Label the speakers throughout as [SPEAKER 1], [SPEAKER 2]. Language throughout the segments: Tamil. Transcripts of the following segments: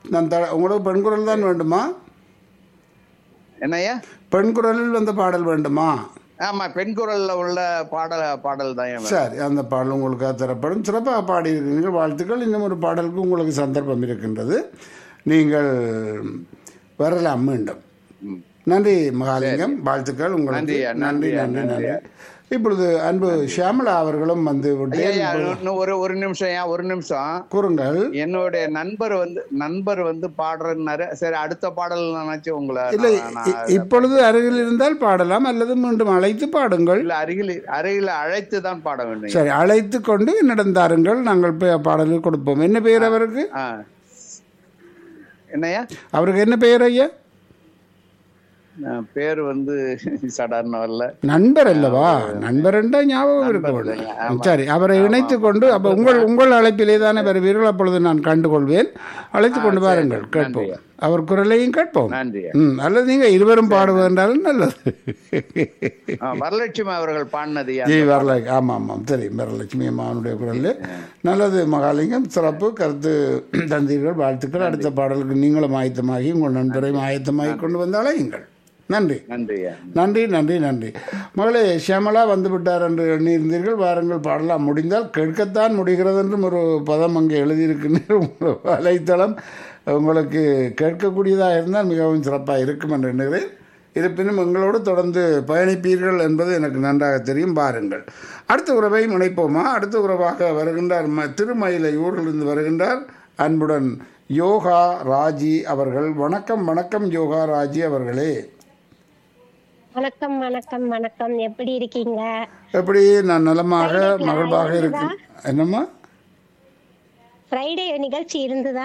[SPEAKER 1] நான் த- உங்களுக்கு பெண் குரல் தான் வேண்டுமா
[SPEAKER 2] என்னய்யா
[SPEAKER 1] பெண் குரலில் வந்த பாடல் வேண்டுமா
[SPEAKER 2] ஆமா பெண் குரல்ல உள்ள பாடல் பாடல் தான் என்
[SPEAKER 1] சரி அந்த பாடல் உங்களுக்காக தரப்படும் சிறப்பாக பாடியிருக்கிறீர்கள் வாழ்த்துக்கள் இன்னும் ஒரு பாடலுக்கு உங்களுக்கு சந்தர்ப்பம் இருக்கின்றது நீங்கள் வரலாம் மீண்டும் நன்றி மகாலிங்கம் வாழ்த்துக்கள் உங்களுக்கு
[SPEAKER 2] நன்றியா,
[SPEAKER 1] நன்றி
[SPEAKER 2] நன்றியா,
[SPEAKER 1] நன்றி நன்றி
[SPEAKER 2] நன்றியா.
[SPEAKER 1] இப்பொழுது அன்பு ஷியாமலா அவர்களும் வந்து விட்டு
[SPEAKER 2] ஐயா, இன்னும் ஒரு ஒரு நிமிஷம் ஏன் ஒரு நிமிஷம்
[SPEAKER 1] கூறுங்கள்
[SPEAKER 2] என்னுடைய நண்பர் வந்து நண்பர் வந்து பாடுறேன்னாரு சரி அடுத்த பாடல் நினைச்சு உங்களை
[SPEAKER 1] இல்லை
[SPEAKER 2] நான்-
[SPEAKER 1] இ-
[SPEAKER 2] நான்
[SPEAKER 1] இப்பொழுது அருகில் இருந்தால் பாடலாம் அல்லது மீண்டும் அழைத்து பாடுங்கள்
[SPEAKER 2] இல்ல அருகில் அருகில் அழைத்து தான் பாட வேண்டும்
[SPEAKER 1] சரி அழைத்து கொண்டு என்னிடம் தாருங்கள் நாங்கள் பே- பாடல் கொடுப்போம் என்ன பெயர் அவருக்கு
[SPEAKER 2] ஆ. என்னய்யா
[SPEAKER 1] அவருக்கு என்ன பெயர் ஐயா
[SPEAKER 2] நான் பேர் வந்து சடார்னு வரல
[SPEAKER 1] நண்பர் அல்லவா நண்பர் என்றா ஞாபகம் இருக்க வேண்டும் சரி அவரை இணைத்து கொண்டு அப்ப உங்கள் உங்கள் அழைப்பிலே தானே வருவீர்கள் அப்பொழுது நான் கண்டுகொள்வேன் அழைத்து கொண்டு வாருங்கள் கேட்போம் அவர் குரலையும் கேட்போம்
[SPEAKER 2] நன்றியா
[SPEAKER 1] ம் அல்லது நீங்க இருவரும் பாடுவதென்றாலும் நல்லது
[SPEAKER 2] ஆ, வரலட்சுமி அவர்கள் பாடினது
[SPEAKER 1] ஜி வரல ஆமாம் ஆமாம் சரி வரலட்சுமி அம்மாவனுடைய குரல் நல்லது மகாலிங்கம் சிறப்பு கருத்து தந்தீர்கள் வாழ்த்துக்கள் அடுத்த பாடலுக்கு நீங்களும் ஆயத்தமாகி உங்கள் நண்பரையும் ஆயத்தமாகி கொண்டு வந்து அழையுங்கள் நன்றி
[SPEAKER 2] நன்றியா
[SPEAKER 1] நன்றி நன்றி நன்றி மகளே ஷியாமலா வந்து விட்டார் என்று எண்ணியிருந்தீர்கள் வாருங்கள் பாடலாம் முடிந்தால் கேட்கத்தான் முடிகிறது என்றும் ஒரு பதம் அங்கே எழுதியிருக்கின்ற உங்கள் வலைத்தளம் உங்களுக்கு கேட்கக்கூடியதாக இருந்தால் மிகவும் சிறப்பாக இருக்கும் என்று எண்ணுகிறேன் இருப்பினும் எங்களோடு தொடர்ந்து பயணிப்பீர்கள் என்பது எனக்கு நன்றாக தெரியும் பாருங்கள் அடுத்த உறவை முனைப்போமா அடுத்த உறவாக வருகின்றார் ம திருமயிலை ஊரிலிருந்து வருகின்றார் அன்புடன் யோகா ராஜி அவர்கள் வணக்கம் வணக்கம் யோகா ராஜி அவர்களே
[SPEAKER 3] வணக்கம் வணக்கம் வணக்கம் எப்படி இருக்கீங்க
[SPEAKER 1] எப்படி நான் நலமாக மகிழ்வாக இருக்கு என்னம்மா
[SPEAKER 3] ஃப்ரைடே நிகழ்ச்சி இருந்ததா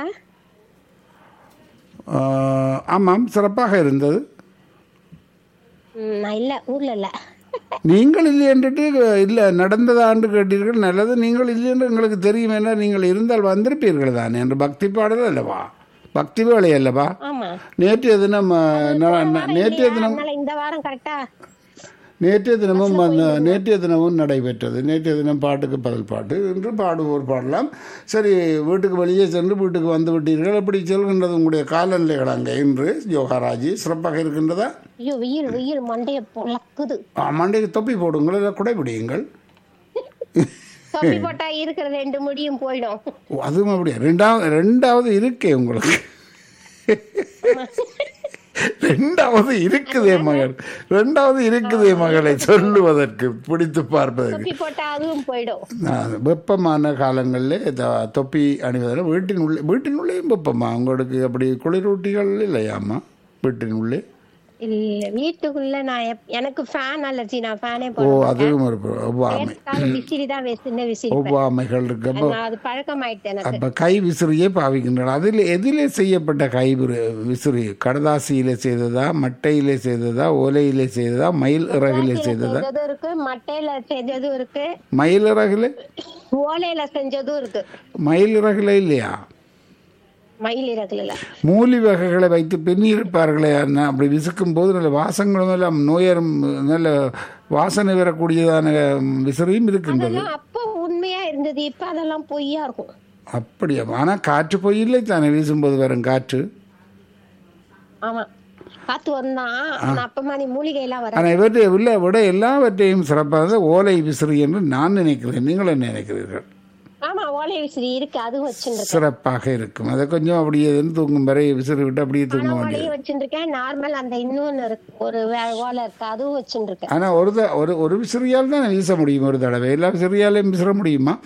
[SPEAKER 1] ஆஹ், ஆமாம் சிறப்பாக இருந்தது
[SPEAKER 3] ம், நான் இல்ல ஊர்ல இல்ல
[SPEAKER 1] நீங்கள் இல்லை என்றுட்டு இல்லை நடந்ததாண்டு கேட்டீர்கள் நல்லது நீங்கள் இல்லை என்று எங்களுக்கு தெரியும் என்ன நீங்கள் இருந்தால் வந்திருப்பீர்கள் தானே என்று பக்தி பாடல் அல்லவா பக்தி வேலை அல்லவா
[SPEAKER 3] ஆமா
[SPEAKER 1] நேற்றைய தினம் ஆஹ், ந- ந- நேற்றைய
[SPEAKER 3] இல்லையா?
[SPEAKER 1] தினம்
[SPEAKER 3] அதனால இந்த வாரம் கரெக்டா
[SPEAKER 1] நேற்றைய தினமும் அந்த நேற்றைய தினமும் நடைபெற்றது நேற்றைய தினம் பாட்டுக்கு பதில் பாட்டு இன்று பாடுவோர் பாடலாம் சரி வீட்டுக்கு வெளியே சென்று வீட்டுக்கு வந்து விட்டீர்கள் எப்படி செல்கின்றது உங்களுடைய காலநிலைகள் அங்கே இன்று யோகாராஜி சிறப்பாக இருக்கின்றதா
[SPEAKER 3] ஐயோ வெயில் வெயில் மண்டைய பொளக்குது
[SPEAKER 1] ஆ, மண்டைக்கு தொப்பி போடுங்கள் இல்லை குடை பிடியுங்கள்
[SPEAKER 3] தொப்பி போட்டா இருக்கிற ரெண்டு முடியும் போயிடும்
[SPEAKER 1] ஓ, அதுவும் அப்படியா ரெண்டாவது ரெண்டாவது இருக்கே உங்களுக்கு ரெண்டாவது இருக்குதே மகள் ரெண்டாவது இருக்குதே மகளை சொல்லுவதற்கு பிடித்து பார்ப்பதற்கு
[SPEAKER 3] தொப்பி போட்டா அதுவும் போயிடும்
[SPEAKER 1] நான் வெப்பமான காலங்களில் த- தொப்பி அணிவதில் வீட்டின் உள்ளே வீட்டின் உள்ளேயும் வெப்பமா உங்களுக்கு அப்படி குளிரூட்டிகள் இல்லையாம்மா வீட்டின் உள்ளே
[SPEAKER 3] இல்ல வீட்டுக்குள்ள நான் எப்- எனக்கு ஃபேன் அலர்ஜி நான் ஃபேனே
[SPEAKER 1] ஓ
[SPEAKER 3] போட
[SPEAKER 1] அதுவும் ஒரு ப- ஒவ்வாமை
[SPEAKER 3] விசிறி தான் சின்ன விசிறி
[SPEAKER 1] ஒவ்வாமைகள் இருக்கு அப்போ
[SPEAKER 3] நான் அது பழக்கமாயிட்டு எனக்கு
[SPEAKER 1] அப்போ கை விசிறியே பாவிக்கின்றன அதில் எதிலே செய்யப்பட்ட கை விரு- விசிறி கடதாசியிலே செய்ததா மட்டையிலே செய்ததா ஓலையிலே செய்ததா மயில் இறகிலே செய்ததா
[SPEAKER 3] செஞ்சதும் இருக்கு மட்டையில செஞ்சதும் இருக்கு
[SPEAKER 1] மயில் இறகுல
[SPEAKER 3] ஓலையில செஞ்சதும் இருக்கு
[SPEAKER 1] மயில் இறகுல இல்லையா
[SPEAKER 3] மயில் இறகுல
[SPEAKER 1] மூலி வகைகளை வைத்து பின்னிருப்பார்களே அண்ணா அப்படி விசுக்கும் போது நல்ல வாசங்களும் எல்லாம் நோயரும் நல்ல வாசனை வரக்கூடியதான விசிறியும் இருக்கின்றது
[SPEAKER 3] அதெல்லாம் அப்ப உண்மையா இருந்தது இப்ப அதெல்லாம் பொய்யா இருக்கும்
[SPEAKER 1] அப்படியா ஆனால் காற்று போய் இல்லை தானே வீசும்போது வரும் காற்று
[SPEAKER 3] ஆமா காத்து வந்தா ஆனா அப்ப மாதிரி மூலிகை எல்லாம் வர
[SPEAKER 1] ஆனால் இவற்றை உள்ள விட எல்லாவற்றையும் சிறப்பாக ஓலை விசிறி என்று நான் நினைக்கிறேன் நீங்கள் என்ன நினைக்கிறீர்கள்
[SPEAKER 3] ஆமா ஓலை விசிறி இருக்கு அதுவும் வச்சுருக்கேன்
[SPEAKER 1] சிறப்பாக இருக்கும் அதை கொஞ்சம் அப்படியே இருந்து தூங்கும் வரை விசிறி விட்டு அப்படியே தூங்க வேண்டியது
[SPEAKER 3] ஓலையும் வச்சுருக்கேன் நார்மல் அந்த இன்னொன்னு இருக்கு ஒரு வே- ஓலை இருக்கு அதுவும் வச்சுருக்கேன்
[SPEAKER 1] ஆனால் ஒரு த- ஒரு ஒரு விசிறியால் தான் வீச முடியும் ஒரு தடவை எல்லா விசிறியாலையும் விசிற முடியுமா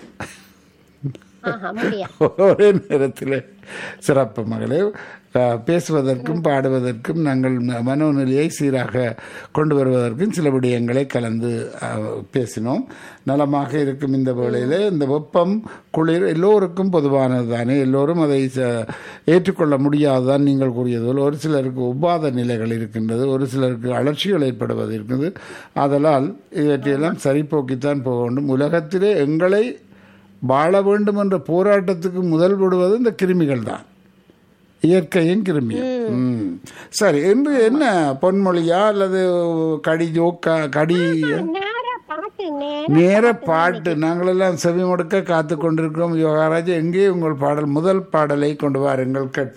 [SPEAKER 3] ஆஹா முடியா
[SPEAKER 1] ஒரே நேரத்தில் சிறப்பு மகளே அஹ், பேசுவதற்கும் பாடுவதற்கும் நாங்கள் ம- மனோநிலையை சீராக கொண்டு வருவதற்கும் சில விடயங்களை கலந்து அஹ், பேசினோம் நலமாக இருக்கும் இந்த வேளையில் இந்த வெப்பம் குளிர் எல்லோருக்கும் பொதுவானது தானே எல்லோரும் அதை ச- ஏற்றுக்கொள்ள முடியாதுதான் நீங்கள் கூறியது போல் ஒரு சிலருக்கு ஒவ்வாத நிலைகள் இருக்கின்றது ஒரு சிலருக்கு அலட்சிகள் ஏற்படுவது இருக்குது ஆதலால் இவற்றையெல்லாம் சரிபோக்கித்தான் போக வேண்டும் உலகத்திலே எங்களை வாழ வேண்டும் என்ற போராட்டத்துக்கு முதல் விடுவது இந்த கிருமிகள் தான் இயற்கையும் கிருமியும் ம். சரி இன்று என்ன பொன்மொழியா அல்லது கடி ஜோக்கா கடி
[SPEAKER 3] நேரா பாட்டு நேரா
[SPEAKER 1] நேர பாட்டு நாங்களெல்லாம் செவி மடுக்க காத்து கொண்டிருக்கிறோம் யோகாராஜ் எங்கே உங்கள் பாடல் முதல் பாடலை கொண்டு வாருங்கள் கேட்போம்